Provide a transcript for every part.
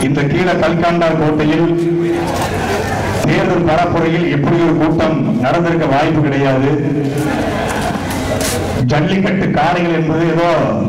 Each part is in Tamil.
இந்த கீழ கல்காண்டா கோட்டையில் தேர்தல் பரப்புரையில் இப்படி ஒரு கூட்டம் நடந்திருக்க வாய்ப்பு கிடையாது ஜல்லிக்கட்டு காளைகள் என்பது ஏதோ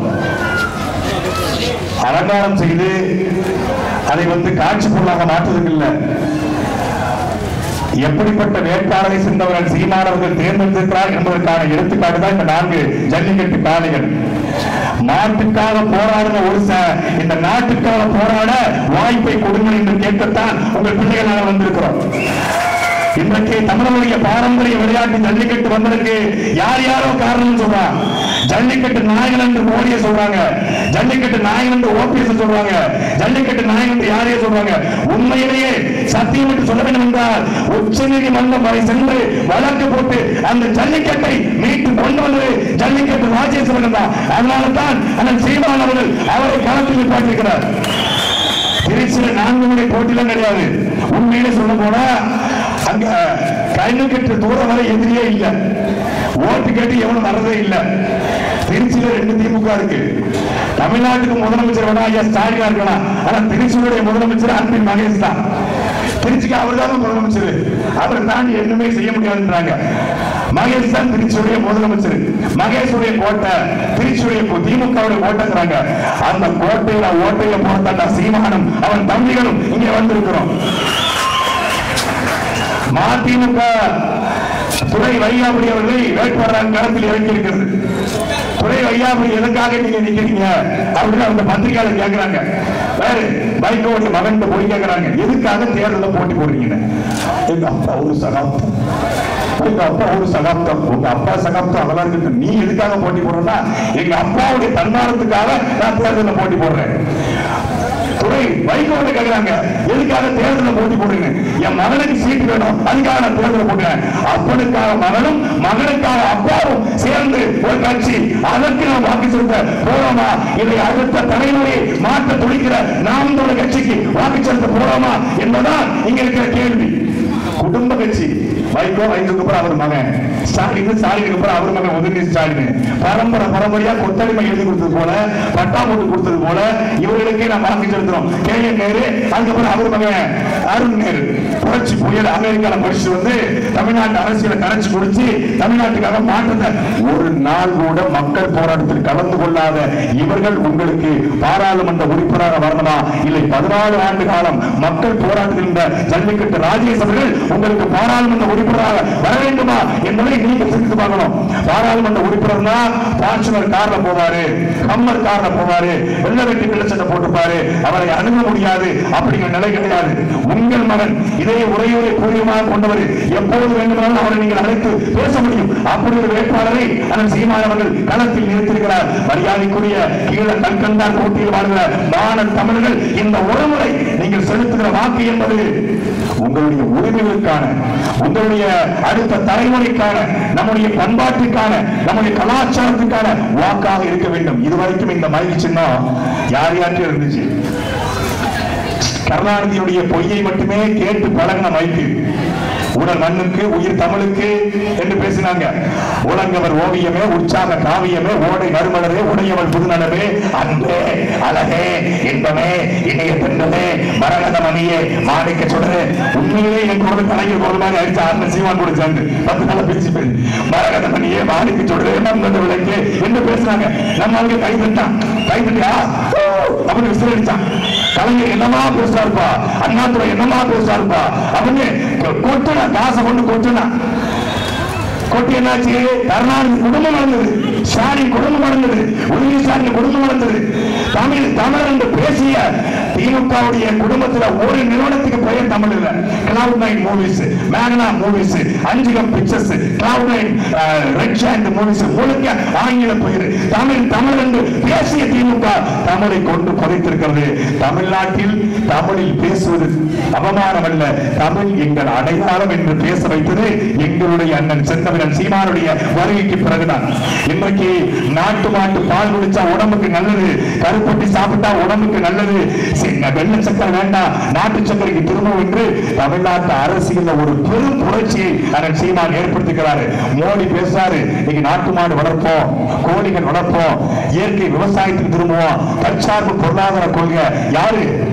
அலங்காரம் செய்து அதை வந்து காட்சி பொருளாக மாற்றுவதற்கு இல்லை எப்படிப்பட்ட வேட்பாளரை சென்றவர்கள் சீமானவர்கள் தேர்ந்தெடுத்திருக்கிறார் என்பதற்கான எடுத்துக்காட்டு தான் இந்த நான்கு ஜல்லிக்கட்டு காளைகள் நாட்டுக்காக போராடின ஒரு ச- இந்த நாட்டுக்காக போராட வாய்ப்பை கொடுங்கள் என்று கேட்கத்தான் உங்கள் பிள்ளைகளாக வந்திருக்கிறோம் இன்றைக்கு தமிழனுடைய பாரம்பரிய விளையாட்டு ஜல்லிக்கட்டு வந்ததற்கு யார் யாரோ காரணம் சொல்றாங்க ஜல்லிக்கட்டு நாயகன் என்று மோடியை சொல்றாங்க ஜல்லிக்கட்டு நாயகன் என்று ஓபிஎஸ் சொல்றாங்க ஜல்லிக்கட்டு நாயகன் என்று யாரையோ சொல்றாங்க உண்மையிலேயே சத்தியம் என்று சொல்ல வேண்டும் என்றால் உச்ச நீதிமன்றம் வரை சென்று வழக்கு போட்டு அந்த ஜல்லிக்கட்டை மீட்டு கொண்டு வந்தது ஜல்லிக்கட்டு ராஜேஸ்வரன் தான் அதனால தான் அண்ணன் சீமான் அவர்கள் அவரை களத்தில் நிப்பாட்டிருக்கிறார் திருச்சியில நான்கு முறை போட்டிலாம் கிடையாது உண்மையிலே சொல்ல போனா அங்க கைது கட்டு தூரம் வரை எதிரியே இல்ல ஓட்டு கேட்டு எவனும் வர்றதே இல்ல திருச்சியில ரெண்டு திமுக இருக்கு தமிழ்நாட்டுக்கு முதலமைச்சர் வேணா ஐயா ஸ்டாலினா இருக்கலாம் ஆனா திருச்சியுடைய முதலமைச்சர் அன்பின் மகேஷ் தான் திருச்சிக்கு அவர் தான் முதலமைச்சர் அவரை தாண்டி எதுவுமே செய்ய முடியாதுன்றாங்க மகேஷ் தான் திருச்சியுடைய முதலமைச்சர் மகேஷுடைய கோட்டை திருச்சியுடைய திமுகவுடைய கோட்டைங்கிறாங்க அந்த கோட்டையில ஓட்டையில போறதாண்டா சீமானும் அவன் தம்பிகளும் இங்க வந்திருக்கிறோம் மதிமுக துறை வையாபுரி அவர்களை வேட்பாளராக களத்தில் இறக்கி இருக்கிறது துறை வையாபுரி எதுக்காக நீங்க நிக்கிறீங்க அப்படின்னு அந்த பத்திரிகையாளர் கேட்கிறாங்க வேறு வைகோடைய மகன் போய் கேட்கிறாங்க எதுக்காக தேர்தலில் போட்டி போடுறீங்க எங்க அப்பா ஒரு சகாப்தம் உங்க அப்பா ஒரு சகாப்தம் உங்க அப்பா சகாப்தம் அதெல்லாம் இருக்கு நீ எதுக்காக போட்டி போடுறா எங்க அப்பாவுடைய தன்மானத்துக்காக நான் தேர்தலில் போட்டி போடுறேன் துறை வைகோட கேக்குறாங்க எதுக்காக தேர்தலில் போட்டி போடுங்க என் மகனுக்கு சீட்டு வேணும் அதுக்காக நான் தேர்தலில் போடுறேன் அப்பனுக்காக மகனும் மகனுக்காக அப்பாவும் சேர்ந்து ஒரு கட்சி அதற்கு நான் வாக்கு செலுத்த போறோமா இதை அடுத்த தலைமுறையை மாற்ற துடிக்கிற நாம் தமிழர் கட்சிக்கு வாக்கு செலுத்த போறோமா என்பதுதான் இங்க இருக்கிற கேள்வி குடும்ப கட்சி வைகோ வைகோக்கு அப்புறம் அவர் மகன் ஸ்டாலின் ஸ்டாலினுக்கு அப்புறம் அவர் மகன் உதயநிதி ஸ்டாலின் பரம்பரை பரம்பரையா கொத்தடிமை எழுதி கொடுத்தது போல பட்டா போட்டு கொடுத்தது போல இவர்களுக்கே நாம் வாக்கு செலுத்துறோம் கே என் நேரு அதுக்கப்புறம் அவர் மகன் அருண் நேரு புரட்சி புயல் அமெரிக்கால படிச்சு வந்து தமிழ்நாட்டு அரசியலை கரைச்சு குடிச்சு தமிழ்நாட்டுக்காக மாற்றத்தை ஒரு நாள் கூட மக்கள் போராட்டத்தில் கலந்து கொள்ளாத இவர்கள் உங்களுக்கு பாராளுமன்ற உறுப்பினராக வரணுமா இல்லை பதினாலு ஆண்டு காலம் மக்கள் போராட்டத்தில் இருந்த ஜல்லிக்கட்டு ராஜேஷ் அவர்கள் உங்களுக்கு பாராளுமன்ற உறுப்பினராக வர வேண்டுமா என்பதை நீங்க சிந்தித்து பார்க்கணும் பாராளுமன்ற உறுப்பினர்னா பாச்சுனர் கார்ல போவாரு கம்மர் கார்ல போவாரு வெள்ள வெட்டி வெள்ளச்சட்டை போட்டுப்பாரு அவரை அணுக முடியாது அப்படிங்கிற நிலை கிடையாது உங்கள் மகன் இதே உரையுரை பூர்வமாக கொண்டவர் எப்போது வேண்டுமானாலும் அவரை நீங்கள் அழைத்து பேச முடியும் அப்படி ஒரு வேட்பாளரை அண்ணன் சீமான் அவர்கள் களத்தில் நிறுத்திருக்கிறார் மரியாதைக்குரிய கீழ கல்கண்டார் போட்டியில் வாழ்கிற மாணவ தமிழர்கள் இந்த ஒரு முறை நீங்கள் செலுத்துகிற வாக்கு என்பது உங்களுடைய உரிமைகளுக்கான உங்களுடைய அடுத்த தலைமுறைக்கான நம்முடைய பண்பாட்டுக்கான நம்முடைய கலாச்சாரத்துக்கான வாக்காக இருக்க வேண்டும் இதுவரைக்கும் இந்த மைக் சின்னம் யார் யார்கிட்ட இருந்துச்சு கருணாநிதியுடைய பொய்யை மட்டுமே கேட்டு பழகின மைக்கு உடல் மண்ணுக்கு உயிர் தமிழுக்கு என்று பேசினாங்க உலங்கவர் ஓவியமே உற்சாக காவியமே ஓடை நறுமலரே உடையவள் புதுநலவே அன்பே அழகே இன்பமே இணைய பெண்களே மரகத மணியே மாணிக்க சுடரே உண்மையிலே என் குரல் கலைஞர் குரல் மாதிரி அடிச்சு ஆறு சீமான் கூட சேர்ந்து பத்து நாள் பிரிச்சு பேரு மரகத மணியே மாணிக்க சுடரே மந்தத விளக்கு என்று பேசுனாங்க நம்ம அவங்க கை தட்டான் கை தட்டியா அப்படின்னு விசில் அடிச்சான் கலைஞர் என்னமா பேசுறா இருப்பா அண்ணாதுரை என்னமா பேசுறா இருப்பா அப்படின்னு கொட்டுனா காசை கொண்டு கொட்டுனா கொட்டி என்னாச்சு கருணாநிதி குடும்பம் நடந்தது ஸ்டாலின் குடும்பம் நடந்தது உதவி ஸ்டாலின் குடும்பம் நடந்தது தமிழ் தமிழ் என்று பேசிய திமுகவுடைய குடும்பத்துல ஒரு நிறுவனத்துக்கு பெயர் தமிழ் இல்ல கிளவுட் நைன் மூவிஸ் மேக்னா movies Anjugam pictures cloud nine red giant movies முழுக்க ஆங்கில பெயர் தமிழ் தமிழ் என்று பேசிய திமுக தமிழை கொண்டு புதைத்திருக்கிறது தமிழ்நாட்டில் தமிழில் பேசுவது அவமானம் அல்ல தமிழ் எங்கள் அடையாளம் என்று பேச வைத்தது எங்களுடைய அண்ணன் செந்தமிழன் சீமானுடைய வருகைக்கு பிறகுதான் இன்றைக்கு நாட்டு மாட்டு பால் குடிச்சா உடம்புக்கு நல்லது கருப்பட்டி சாப்பிட்டா உடம்புக்கு நல்லது சின்ன வெள்ளை சக்கரை வேண்டாம் நாட்டு சக்கரைக்கு திரும்பவும் என்று தமிழ்நாட்டு அரசியல்ல ஒரு பெரும் புரட்சியை அண்ணன் சீமான் ஏற்படுத்துகிறாரு மோடி பேசுறாரு இன்னைக்கு நாட்டு மாடு வளர்ப்போம் கோழிகள் வளர்ப்போம் இயற்கை விவசாயத்துக்கு திரும்புவோம் தற்சார்பு பொருளாதார கொள்கை யாரு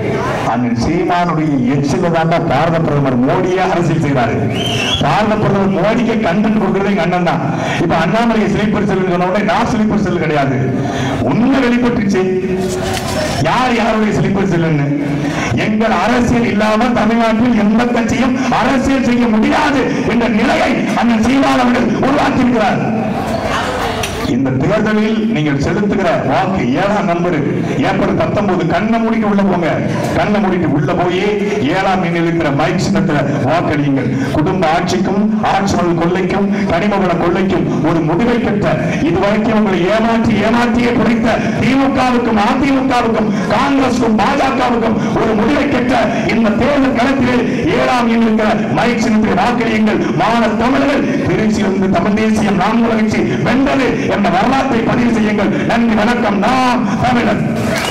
அண்ணன் சீமானுடைய எச்சில தான் பாரத பிரதமர் மோடியே அரசியல் செய்கிறாரு பாரத பிரதமர் மோடிக்கு கண்டென்ட் கொடுக்கறது எங்க அண்ணன் தான் இப்ப அண்ணாமலை ஸ்லீப்பர் செல் சொன்ன உடனே நான் ஸ்லீப்பர் செல் கிடையாது உண்மை வெளிப்பட்டுச்சு யார் யாருடைய ஸ்லீப்பர் செல்லுன்னு எங்கள் அரசியல் இல்லாம தமிழ்நாட்டில் எந்த கட்சியும் அரசியல் செய்ய முடியாது என்ற நிலையை அண்ணன் சீமான் அவர்கள் உருவாக்கியிருக்கிறார் இந்த தேர்தலில் நீங்கள் செலுத்துகிற வாக்கு ஏழாம் நம்பர் ஏப்ரல் பத்தொன்பது கண்ணை மூடிட்டு உள்ள போங்க கண்ணை மூடிட்டு உள்ள போய் ஏழாம் எண்ணில் இருக்கிற மைக் சின்னத்துல வாக்களியுங்கள் குடும்ப ஆட்சிக்கும் ஆட்சியாளர் கொள்ளைக்கும் கனிமவள கொள்ளைக்கும் ஒரு முடிவை பெற்ற இதுவரைக்கும் உங்களை ஏமாற்றி ஏமாற்றியே பிடித்த திமுகவுக்கும் அதிமுகவுக்கும் காங்கிரசுக்கும் பாஜகவுக்கும் ஒரு முடிவை பெற்ற இந்த தேர்தல் களத்திலே ஏழாம் எண்ணில் இருக்கிற மைக் சின்னத்தில் வாக்களியுங்கள் மாநில தமிழர்கள் திருச்சியிலிருந்து தமிழ் தேசியம் நாம் கட்சி வென்றது என்ற வரலாற்றை பதிவு செய்யுங்கள் நன்றி வணக்கம் நாம் தமிழர்